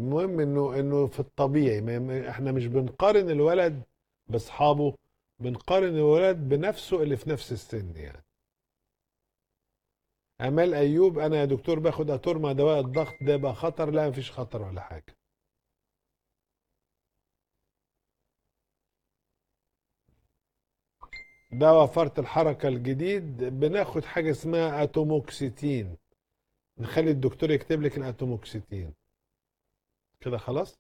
المهم انه انه في الطبيعي ما- ما- احنا مش بنقارن الولد باصحابه بنقارن الولد بنفسه اللي في نفس السن يعني امال ايوب انا يا دكتور باخد اتور مع دواء الضغط ده يبقى خطر لا مفيش خطر ولا حاجه دواء فرط الحركه الجديد بناخد حاجه اسمها اتوموكسيتين نخلي الدكتور يكتب لك الاتوموكسيتين كده خلاص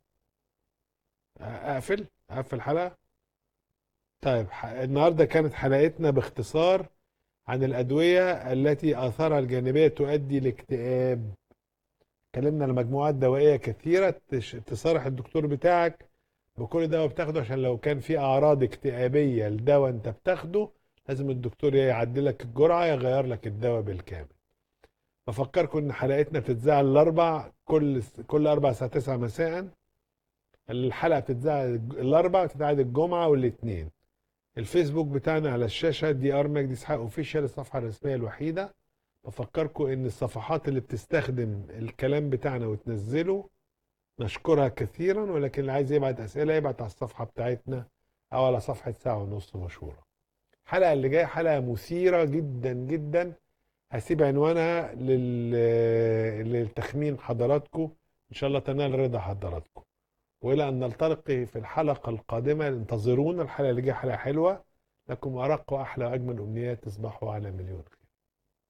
اقفل اقفل الحلقه طيب ح- النهارده كانت حلقتنا باختصار عن الادويه التي اثارها الجانبيه تؤدي لاكتئاب اتكلمنا عن مجموعات دوائيه كثيره تش- تصارح الدكتور بتاعك بكل دواء بتاخده عشان لو كان في اعراض اكتئابيه لدواء انت بتاخده لازم الدكتور يا يعدل لك الجرعه يا يغير لك الدواء بالكامل بفكركم ان حلقتنا بتتذاع الاربع كل كل اربع الساعه 9 مساء الحلقه بتتذاع الاربع بتتعاد الجمعه والاثنين الفيسبوك بتاعنا على الشاشه دي ار مجدي اسحاق اوفيشال الصفحه الرسميه الوحيده بفكركم ان الصفحات اللي بتستخدم الكلام بتاعنا وتنزله نشكرها كثيرا ولكن اللي عايز يبعت اسئله يبعت على الصفحه بتاعتنا او على صفحه ساعه ونص مشهوره الحلقه اللي جايه حلقه مثيره جدا جدا هسيب عنوانها لل... للتخمين حضراتكم ان شاء الله تنال رضا حضراتكم والى ان نلتقي في الحلقه القادمه انتظرونا الحلقه اللي جايه حلقه حلوه لكم ارق واحلى واجمل امنيات تصبحوا على مليون خير